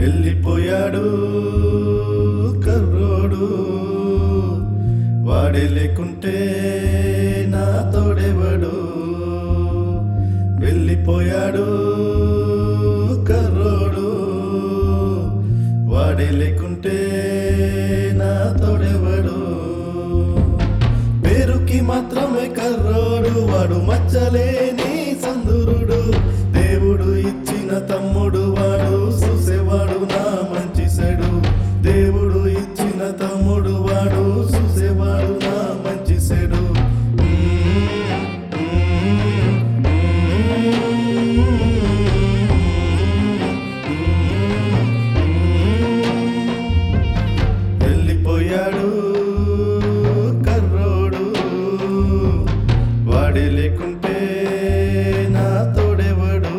వెళ్ళిపోయాడు కర్రోడు వాడే లేకుంటే నా తోడెవడు వెళ్ళిపోయాడు కర్రోడు వాడే లేకుంటే నా తోడెవడు పేరుకి మాత్రమే కర్రోడు వాడు మచ్చలేని సందురుడు దేవుడు ఇచ్చిన తమ్ముడు వాడు చూసేవాడు నా మంచి సెడు దేవుడు ఇచ్చిన తమ్ముడు వాడు చూసేవాడు నా మంచి సెడు వెళ్ళిపోయాడు కర్రోడు వాడే లేకుంటే నా తోడెవడు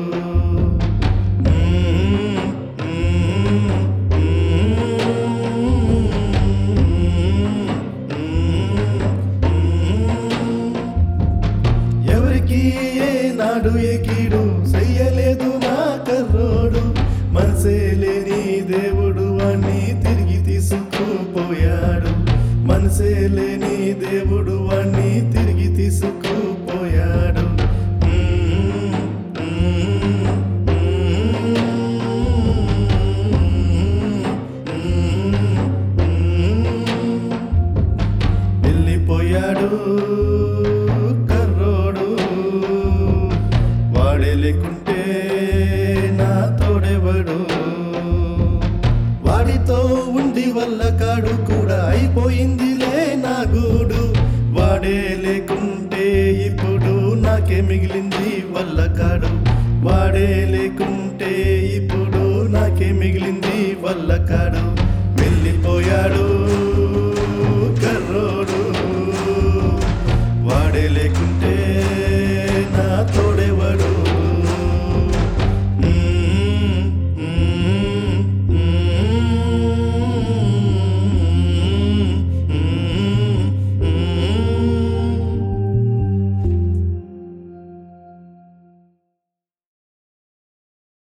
ఎవరికి ఏ నాడు ఎకీడు చెయ్యలేదు నా కర్రోడు మనసే లేని దేవుడు వాణ్ణి తిరిగి తీసుకుపోయాడు మనసే లేని దేవుడు వాణ్ణి తిరిగి తీసుకుపోయాడు వెళ్ళిపోయాడు కర్రోడు వాడే లేకుంటే నా తోడెవడు వాడితో ఉండి వల్ల కాడు కూడా అయిపోయిందిలే నా గూడు వాడే లేకుంటే ఇప్పుడు నాకే మిగిలింది వల్ల కాడు వాడే లేకుంటే